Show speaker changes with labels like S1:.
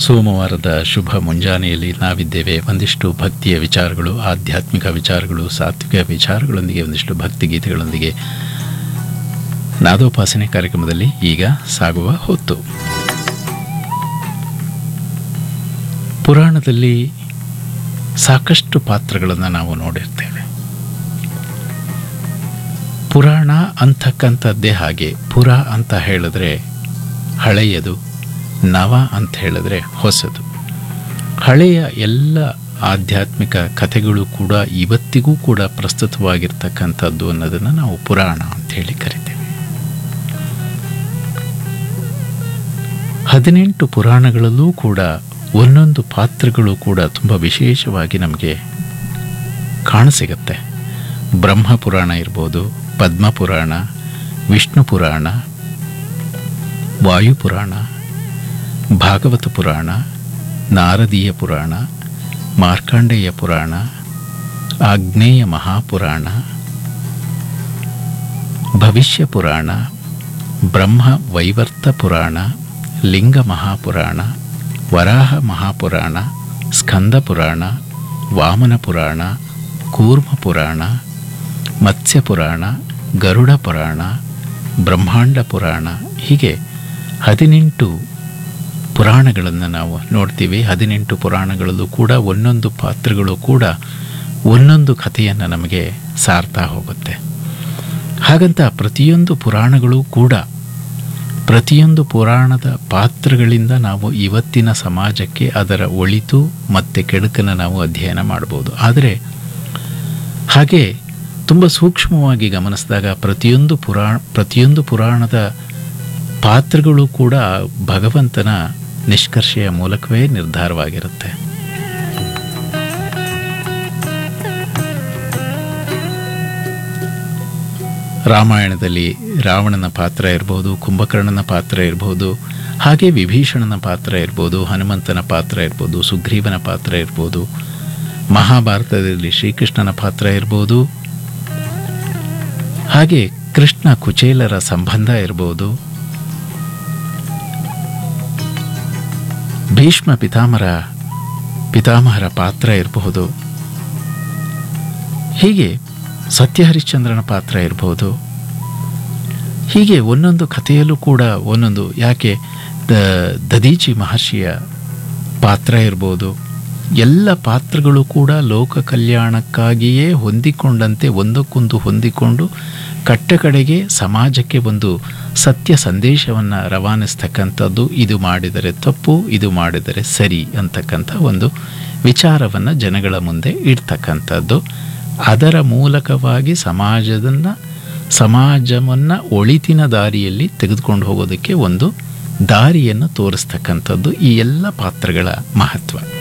S1: ಸೋಮವಾರದ ಶುಭ ಮುಂಜಾನೆಯಲ್ಲಿ ನಾವಿದ್ದೇವೆ ಒಂದಿಷ್ಟು ಭಕ್ತಿಯ ವಿಚಾರಗಳು ಆಧ್ಯಾತ್ಮಿಕ ವಿಚಾರಗಳು ಸಾತ್ವಿಕ ವಿಚಾರಗಳೊಂದಿಗೆ ಒಂದಿಷ್ಟು ಭಕ್ತಿ ಗೀತೆಗಳೊಂದಿಗೆ ನಾದೋಪಾಸನೆ ಕಾರ್ಯಕ್ರಮದಲ್ಲಿ ಈಗ ಸಾಗುವ ಹೊತ್ತು ಪುರಾಣದಲ್ಲಿ ಸಾಕಷ್ಟು ಪಾತ್ರಗಳನ್ನು ನಾವು ನೋಡಿರ್ತೇವೆ ಪುರಾಣ ಅಂತಕ್ಕಂಥದ್ದೇ ಹಾಗೆ ಪುರ ಅಂತ ಹೇಳಿದ್ರೆ ಹಳೆಯದು ನವ ಅಂತ ಹೇಳಿದ್ರೆ ಹೊಸದು ಹಳೆಯ ಎಲ್ಲ ಆಧ್ಯಾತ್ಮಿಕ ಕಥೆಗಳು ಕೂಡ ಇವತ್ತಿಗೂ ಕೂಡ ಪ್ರಸ್ತುತವಾಗಿರ್ತಕ್ಕಂಥದ್ದು ಅನ್ನೋದನ್ನು ನಾವು ಪುರಾಣ ಅಂತ ಹೇಳಿ ಕರಿತೇವೆ ಹದಿನೆಂಟು ಪುರಾಣಗಳಲ್ಲೂ ಕೂಡ ಒಂದೊಂದು ಪಾತ್ರಗಳು ಕೂಡ ತುಂಬ ವಿಶೇಷವಾಗಿ ನಮಗೆ ಕಾಣಸಿಗತ್ತೆ ಬ್ರಹ್ಮ ಪುರಾಣ ಇರ್ಬೋದು ಪದ್ಮಪುರಾಣ ವಿಷ್ಣು ಪುರಾಣ ವಾಯುಪುರಾಣ ಭಾಗವತ ಪುರಾಣ ನಾರದೀಯ ಪುರಾಣ ಮಾರ್ಕಾಂಡೇಯ ಪುರಾಣ ಆಗ್ನೇಯ ಮಹಾಪುರಾಣ ಭವಿಷ್ಯ ಪುರಾಣ ಬ್ರಹ್ಮ ವೈವರ್ತ ಪುರಾಣ ಲಿಂಗ ಮಹಾಪುರಾಣ ವರಾಹ ಮಹಾಪುರಾಣ ಸ್ಕಂದ ಪುರಾಣ ವಾಮನ ಪುರಾಣ ಕೂರ್ಮ ಪುರಾಣ ಮತ್ಸ್ಯ ಪುರಾಣ ಗರುಡ ಪುರಾಣ ಬ್ರಹ್ಮಾಂಡ ಪುರಾಣ ಹೀಗೆ ಹದಿನೆಂಟು ಪುರಾಣಗಳನ್ನು ನಾವು ನೋಡ್ತೀವಿ ಹದಿನೆಂಟು ಪುರಾಣಗಳಲ್ಲೂ ಕೂಡ ಒಂದೊಂದು ಪಾತ್ರಗಳು ಕೂಡ ಒಂದೊಂದು ಕಥೆಯನ್ನು ನಮಗೆ ಸಾರ್ತಾ ಹೋಗುತ್ತೆ ಹಾಗಂತ ಪ್ರತಿಯೊಂದು ಪುರಾಣಗಳು ಕೂಡ ಪ್ರತಿಯೊಂದು ಪುರಾಣದ ಪಾತ್ರಗಳಿಂದ ನಾವು ಇವತ್ತಿನ ಸಮಾಜಕ್ಕೆ ಅದರ ಒಳಿತು ಮತ್ತು ಕೆಡುಕನ್ನು ನಾವು ಅಧ್ಯಯನ ಮಾಡ್ಬೋದು ಆದರೆ ಹಾಗೆ ತುಂಬ ಸೂಕ್ಷ್ಮವಾಗಿ ಗಮನಿಸಿದಾಗ ಪ್ರತಿಯೊಂದು ಪುರಾಣ ಪ್ರತಿಯೊಂದು ಪುರಾಣದ ಪಾತ್ರಗಳು ಕೂಡ ಭಗವಂತನ ನಿಷ್ಕರ್ಷೆಯ ಮೂಲಕವೇ ನಿರ್ಧಾರವಾಗಿರುತ್ತೆ ರಾಮಾಯಣದಲ್ಲಿ ರಾವಣನ ಪಾತ್ರ ಇರ್ಬೋದು ಕುಂಭಕರ್ಣನ ಪಾತ್ರ ಇರ್ಬೋದು ಹಾಗೆ ವಿಭೀಷಣನ ಪಾತ್ರ ಇರ್ಬೋದು ಹನುಮಂತನ ಪಾತ್ರ ಇರ್ಬೋದು ಸುಗ್ರೀವನ ಪಾತ್ರ ಇರ್ಬೋದು ಮಹಾಭಾರತದಲ್ಲಿ ಶ್ರೀಕೃಷ್ಣನ ಪಾತ್ರ ಇರ್ಬೋದು ಹಾಗೆ ಕೃಷ್ಣ ಕುಚೇಲರ ಸಂಬಂಧ ಇರ್ಬೋದು ಭೀಷ್ಮ ಪಿತಾಮರ ಪಿತಾಮಹರ ಪಾತ್ರ ಇರಬಹುದು ಹೀಗೆ ಸತ್ಯಹರಿಶ್ಚಂದ್ರನ ಪಾತ್ರ ಇರಬಹುದು ಹೀಗೆ ಒಂದೊಂದು ಕಥೆಯಲ್ಲೂ ಕೂಡ ಒಂದೊಂದು ಯಾಕೆ ದ ದದೀಚಿ ಮಹರ್ಷಿಯ ಪಾತ್ರ ಇರ್ಬೋದು ಎಲ್ಲ ಪಾತ್ರಗಳು ಕೂಡ ಲೋಕ ಕಲ್ಯಾಣಕ್ಕಾಗಿಯೇ ಹೊಂದಿಕೊಂಡಂತೆ ಒಂದಕ್ಕೊಂದು ಹೊಂದಿಕೊಂಡು ಕಟ್ಟ ಕಡೆಗೆ ಸಮಾಜಕ್ಕೆ ಒಂದು ಸತ್ಯ ಸಂದೇಶವನ್ನು ರವಾನಿಸ್ತಕ್ಕಂಥದ್ದು ಇದು ಮಾಡಿದರೆ ತಪ್ಪು ಇದು ಮಾಡಿದರೆ ಸರಿ ಅಂತಕ್ಕಂಥ ಒಂದು ವಿಚಾರವನ್ನು ಜನಗಳ ಮುಂದೆ ಇಡ್ತಕ್ಕಂಥದ್ದು ಅದರ ಮೂಲಕವಾಗಿ ಸಮಾಜದನ್ನು ಸಮಾಜವನ್ನು ಒಳಿತಿನ ದಾರಿಯಲ್ಲಿ ತೆಗೆದುಕೊಂಡು ಹೋಗೋದಕ್ಕೆ ಒಂದು ದಾರಿಯನ್ನು ತೋರಿಸ್ತಕ್ಕಂಥದ್ದು ಈ ಎಲ್ಲ ಪಾತ್ರಗಳ ಮಹತ್ವ